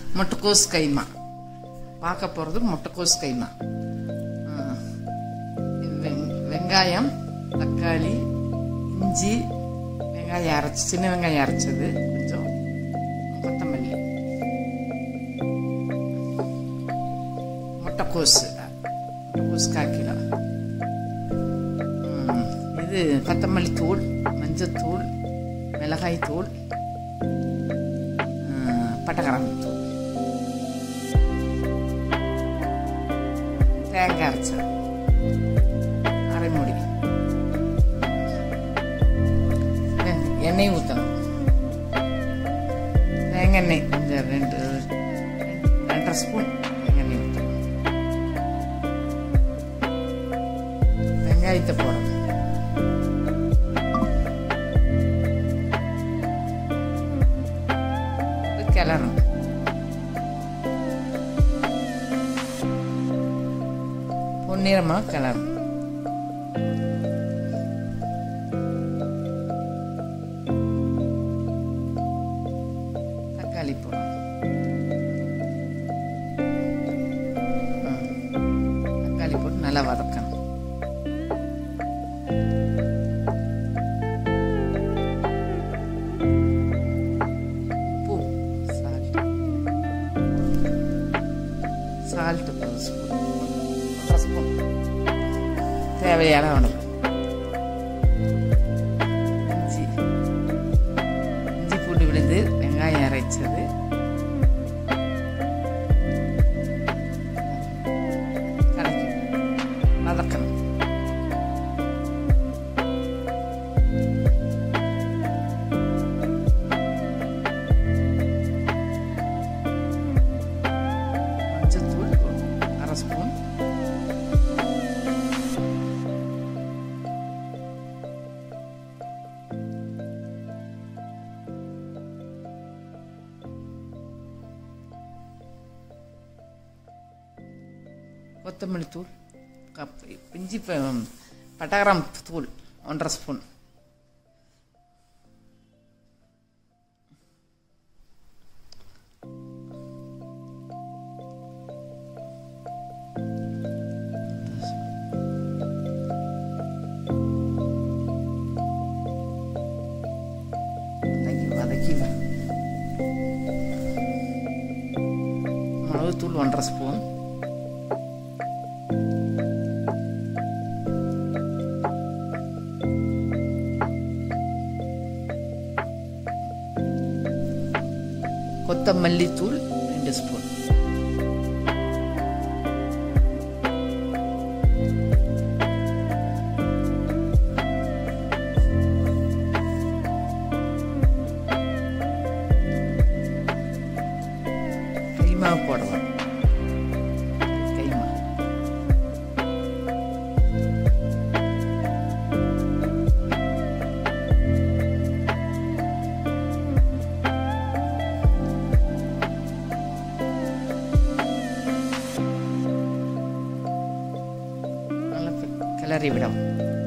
முட்டைக்கோஸ் கைமா பார்க்க போகிறது முட்டைக்கோஸ் கைமா ஆ. இது வெங்- வெங்காயம் தக்காளி இஞ்சி வெங்காயம் அரைச்சி சின்ன வெங்காயம் அரைச்சது கொஞ்சம் கொத்தமல்லி முட்டைக்கோஸ் முட்டைக்கோஸ் கால் கிலோ ம், இது கொத்தமல்லி தூள் மஞ்சத்தூள் மிளகாய் தூள் பட்டகரம் தூள் தேங்காய் அரைச்சா அரை மூடி வெ- எண்ணெய் ஊற்றணும் தேங்காய் எண்ணெய் இந்த ரெண்டு ரெண்டரை ஸ்பூன் தேங்காய் எண்ணெய் ஊற்றணும் வெங்காயத்தை போடணும் இது கிளறணும் பொன்னிறமாக கிளறணும் தக்காளி போடணும் ம். தக்காளி போட்டு நல்லா வதக்கணும் உப்பு சால்ட் சால்ட் ஒரு ஸ்பூன் ஒன்றரை ஸ்பூன் தேவையான உணவு இஞ்சி இஞ்சி பூண்டு விழுந்து வெங்காயம் அரைச்சது கலக்கி வதக்கணும் மஞ்சத்தூள் ஒரு அரை ஸ்பூன் கொத்தமல்லி தூள் கப் இஞ்சி ப- பட்டகிராம் தூள் ஒன்றரை ஸ்பூன் வதக்கி வதக்கி மிளகுத்தூள் ஒன்றரை ஸ்பூன் கொத்தமல்லி தூள் ரெண்டு ஸ்பூன் கைமா போடலாம் கைமா நல்லா பி- கிளறி விடும்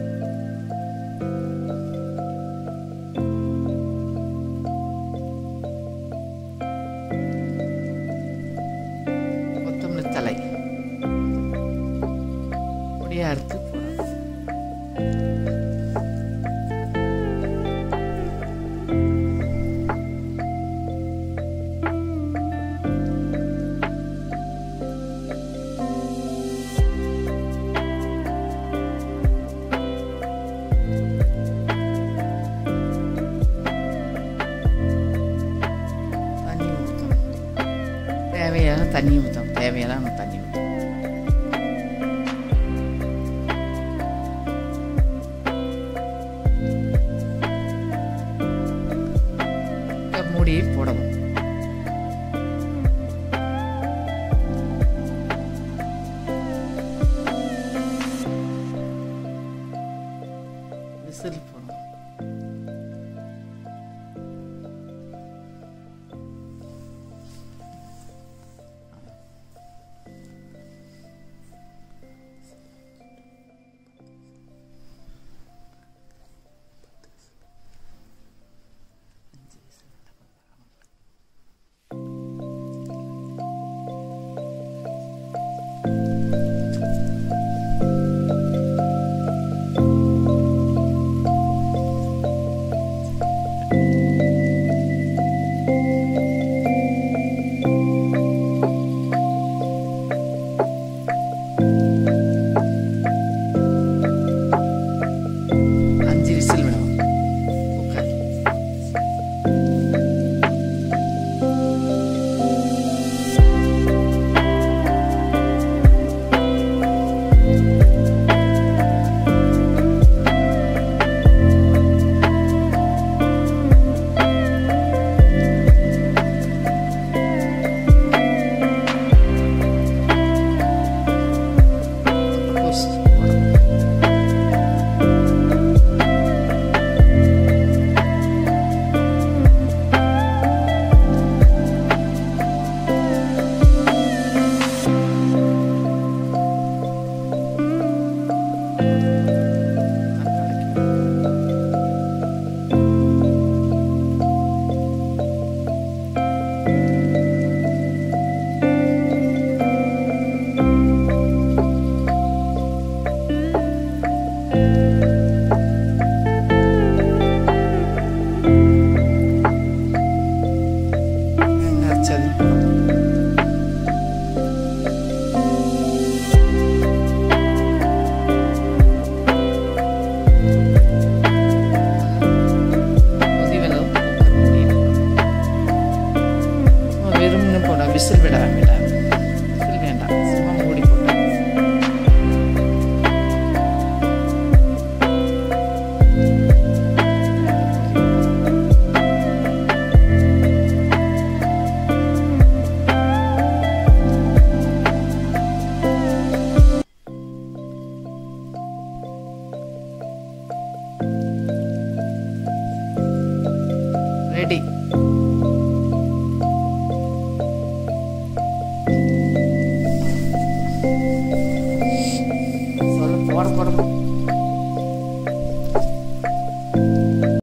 கொத்தமல்லி தலை பொடியா அறுத்து போடணும். தண்ணி ஊற்றணும் தேவையான தண்ணி ஊற்றணும் தேவையான தண்ணி ஊற்றணும் மூடி போடணும் விசில் போடணும் வச்சது கொதி வந்ததும் குக்கர் மூடி சும்மா வெறும்னு போட விசில் விட வேண்டாம் விசில் வேண்டாம் சும்மா மூடி போட்டா ரெடி சொல்ல போட போட